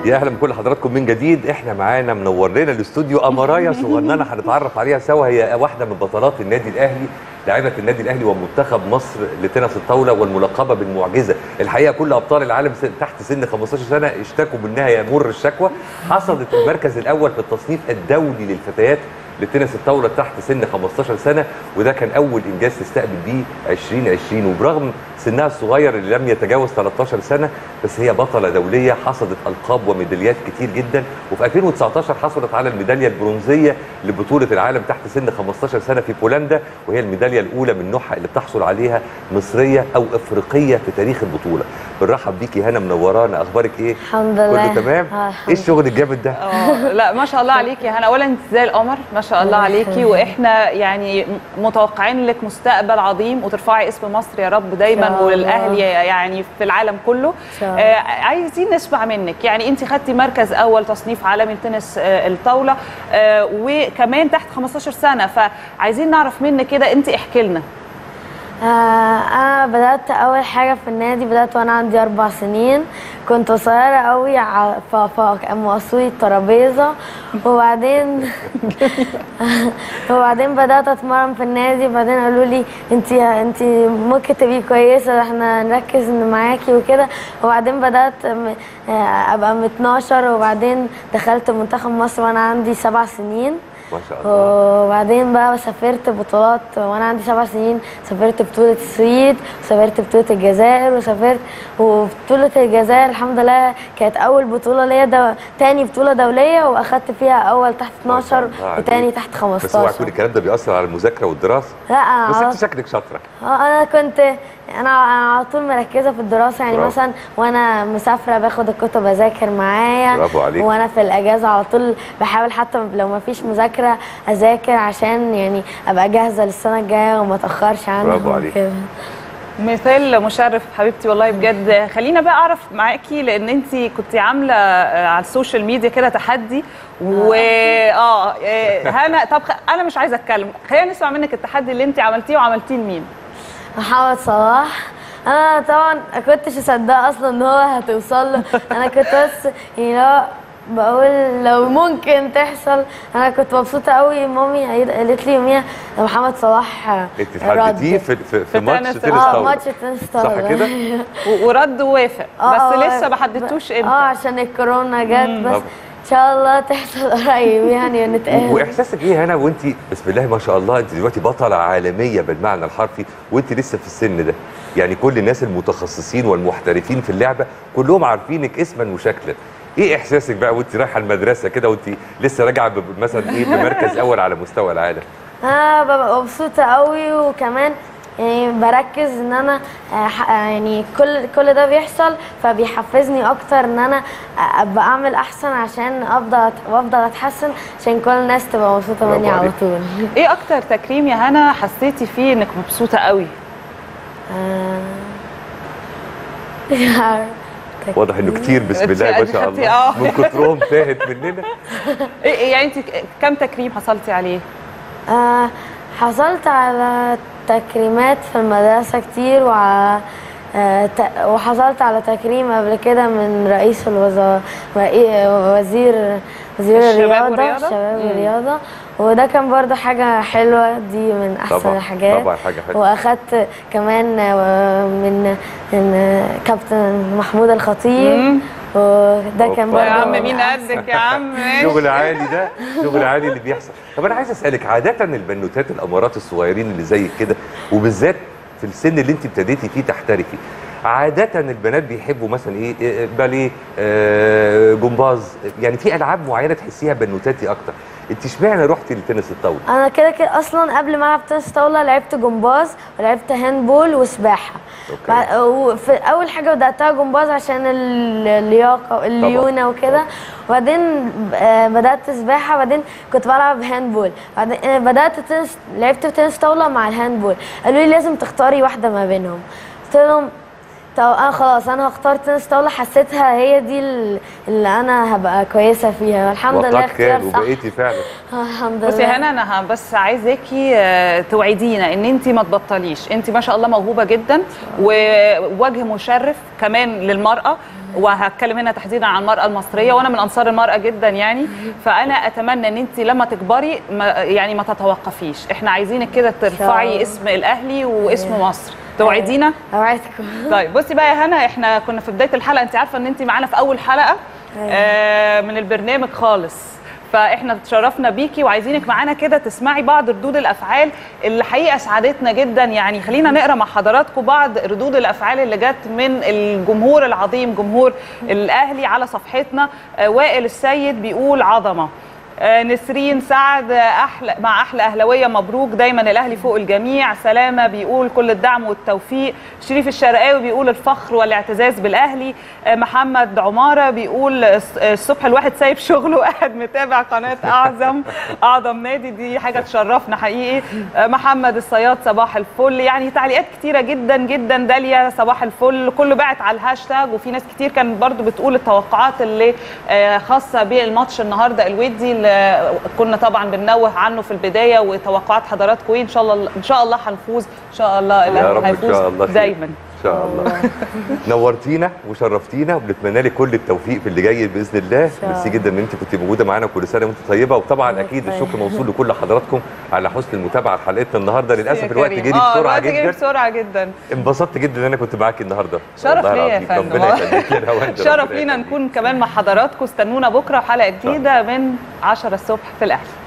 يا اهلا بكل حضراتكم من جديد احنا معانا منور لنا الاستوديو امرايا صغننه هنتعرف عليها سوا هي واحده من بطلات النادي الاهلي لاعبه النادي الاهلي ومنتخب مصر لتنس الطاوله والملقبه بالمعجزه الحقيقه كل ابطال العالم س- تحت سن 15 سنه اشتكوا منها يمر الشكوى حصدت المركز الاول في التصنيف الدولي للفتيات لتنس الطاوله تحت سن 15 سنه وده كان اول انجاز تستقبل بيه 2020 وبرغم سنها الصغير اللي لم يتجاوز 13 سنه بس هي بطله دوليه حصدت القاب وميداليات كتير جدا وفي 2019 حصلت على الميداليه البرونزيه لبطوله العالم تحت سن 15 سنه في بولندا وهي الميداليه الاولى من نوعها اللي بتحصل عليها مصريه او افريقيه في تاريخ البطوله بنرحب بيكي هنا منورانا اخبارك ايه الحمد لله كله تمام آه، الحمد ايه الشغل الجامد ده اه لا ما شاء الله عليكي يا هنا اولا انت زي القمر ما شاء الله الله عليكي يخليك. واحنا يعني متوقعين لك مستقبل عظيم وترفعي اسم مصر يا رب إن دايما شاء والاهلي الله. يعني في العالم كله إن شاء الله. آه عايزين نسمع منك يعني انت خدتي مركز اول تصنيف عالمي لتنس آه الطاوله آه وكمان تحت 15 سنه فعايزين نعرف منك كده انت احكي لنا آه انا بدات اول حاجه في النادي بدات وانا عندي اربع سنين كنت قصيره قوي ع- ف- فقاموا قصولي الترابيزه وبعدين وبعدين بدات اتمرن في النادي بعدين قالوا لي انت انت ممكن تبقي كويسه احنا نركز إن معاكي وكده وبعدين بدات م- آه، ابقى من 12 وبعدين دخلت منتخب مصر وانا عندي سبع سنين ما شاء الله وبعدين بقى سافرت بطولات وانا عندي سبع سنين سافرت بطولة السويد وسافرت بطولة الجزائر وسافرت وبطولة الجزائر الحمد لله كانت أول بطولة ليا دو... تاني بطولة دولية وأخدت فيها أول تحت ما شاء 12 الله عليك. وتاني تحت بس اوعى 15 يكون الكلام ده بيأثر على المذاكره والدراسه لا أنا بس على- انت شكلك شاطره اه انا كنت انا أنا على طول مركزه في الدراسه يعني برافو. مثلا وانا مسافره باخد الكتب اذاكر معايا برافو عليك. وانا في الاجازه على طول بحاول حتى لو ما فيش مذاكره اذاكر عشان يعني ابقى جاهزه للسنه الجايه وما اتاخرش عنها برافو عليك. وكده. مثال مشرف حبيبتي والله بجد خلينا بقى اعرف معاكي لان انت كنت عامله آه، على السوشيال ميديا كده تحدي و اه آه، هنا طب خ- انا مش عايزه اتكلم خلينا نسمع منك التحدي اللي انت عملتيه وعملتيه لمين محمد صلاح انا طبعا ما كنتش اصدق اصلا ان هو هتوصل له انا كنت بس يعني لو بقول لو ممكن تحصل انا كنت مبسوطه قوي مامي قالت لي يوميها ده محمد صلاح انت رد. اتحددتيه في في, في في ماتش تنس- تنس اه طاوله ماتش تنس صح طاولة. كده؟ و- ورد ووافق آه، بس آه، لسه ما ب- حددتوش اه امتى عشان الكورونا جت بس طبعا. ان شاء الله تحصل قريب يعني ونتقابل واحساسك ايه هنا وانت بسم الله ما شاء الله انت دلوقتي بطله عالميه بالمعنى الحرفي وانت لسه في السن ده يعني كل الناس المتخصصين والمحترفين في اللعبه كلهم عارفينك اسما وشكلا ايه احساسك بقى وانت رايحه المدرسه كده وانت لسه راجعه ب- مثلا ايه بمركز اول على مستوى العالم انا ببقى مبسوطه قوي وكمان يعني بركز ان انا آه، ح- آه، يعني كل كل ده بيحصل فبيحفزني اكتر ان انا آه، ابقى اعمل احسن عشان افضل أت- وافضل اتحسن عشان كل الناس تبقى مبسوطه برافو مني على عليك. طول ايه اكتر تكريم يا هنا حسيتي فيه انك مبسوطه قوي آه، واضح انه كتير بسم الله ما شاء خدتي- الله آه. من كترهم تاهت مننا إيه إيه يعني انت كم تكريم حصلتي عليه آه، حصلت على تكريمات في المدرسة كتير وع... آه، ت- وحصلت على تكريم قبل كده من رئيس الوزراء وزير وزير الشباب الرياضة والرياضة؟ الشباب مم. والرياضة وده كان برضو حاجة حلوة دي من أحسن طبعا الحاجات طبعا حاجه حلوه واخدت كمان آه، من من كابتن محمود الخطيب مم. وده كان أوبا. برضو يا عم من مين أحسن- قدك يا عم ماشي. شغل عالي ده شغل عالي اللي بيحصل طب انا عايز اسالك عاده البنوتات الامارات الصغيرين اللي زيك كده وبالذات في السن اللي انت ابتديتي فيه تحترفي عادة البنات بيحبوا مثلا ايه إيه، باليه آه، جمباز يعني في العاب معينة تحسيها بنوتاتي اكتر انت اشمعنى رحتي لتنس الطاولة؟ انا كده كده اصلا قبل ما العب تنس طاوله لعبت جمباز ولعبت هاندبول وسباحه أوكي. بع- وفي اول حاجه بداتها جمباز عشان ال- اللياقه والليونه وكده وبعدين آه، بدات سباحه بعدين كنت بلعب هاندبول بعدين آه، بدات تنس لعبت تنس طاوله مع الهاندبول قالوا لي لازم تختاري واحده ما بينهم قلت لهم طب انا خلاص انا هختار تنس طاوله حسيتها هي دي ال- اللي انا هبقى كويسه فيها الحمد لله وقعت اختيار كان صح وبقيتي فعلا آه، الحمد لله بصي هنا انا ه- بس عايزاكي آه، توعدينا ان انت ما تبطليش انت ما شاء الله موهوبه جدا ووجه مشرف كمان للمراه وهتكلم هنا تحديدا عن المراه المصريه وانا من انصار المراه جدا يعني فانا اتمنى ان انت لما تكبري ما يعني ما تتوقفيش احنا عايزينك كده ترفعي الله. اسم الاهلي واسم مصر توعدينا اوعدكم طيب بصي بقى يا هنا احنا كنا في بدايه الحلقه انت عارفه ان انت معانا في اول حلقه أيوة. آه من البرنامج خالص فاحنا تشرفنا بيكي وعايزينك معانا كده تسمعي بعض ردود الافعال اللي حقيقه سعادتنا جدا يعني خلينا نقرا مع حضراتكم بعض ردود الافعال اللي جت من الجمهور العظيم جمهور الاهلي على صفحتنا آه وائل السيد بيقول عظمه آه، نسرين سعد آه، احلى مع احلى اهلاويه مبروك دايما الاهلي فوق الجميع سلامه بيقول كل الدعم والتوفيق شريف الشرقاوي بيقول الفخر والاعتزاز بالاهلي آه، محمد عماره بيقول الص- الصبح الواحد سايب شغله وقاعد متابع قناه اعظم اعظم نادي دي حاجه تشرفنا حقيقي آه، محمد الصياد صباح الفل يعني تعليقات كتيره جدا جدا داليا صباح الفل كله باعت على الهاشتاج وفي ناس كتير كانت برضو بتقول التوقعات اللي آه، خاصه بالماتش النهارده الودي اللي كنا طبعا بننوه عنه في البدايه وتوقعات حضراتكم ايه ان شاء الله ان شاء الله هنفوز ان شاء الله يا الأهلي رب ان هيفوز شاء الله خير. دايما ان شاء الله نورتينا وشرفتينا وبنتمنى لك كل التوفيق في اللي جاي باذن الله شاء ميرسي الله. جدا ان انت كنت موجوده معانا كل سنه وانت طيبه وطبعا الله اكيد يخليك. الشكر موصول لكل حضراتكم على حسن المتابعه لحلقتنا النهارده للاسف يا الوقت كريم. جري آه، بسرعه الوقت جري جدا بسرعه جدا انبسطت جدا ان انا كنت معاكي النهارده شرف والله ليا يا العظيم. فندم ربنا يخليك يا روان شرف ربنا لينا يخليك. نكون كمان مع حضراتكم استنونا بكره حلقه جديده من 10 الصبح في الاهلي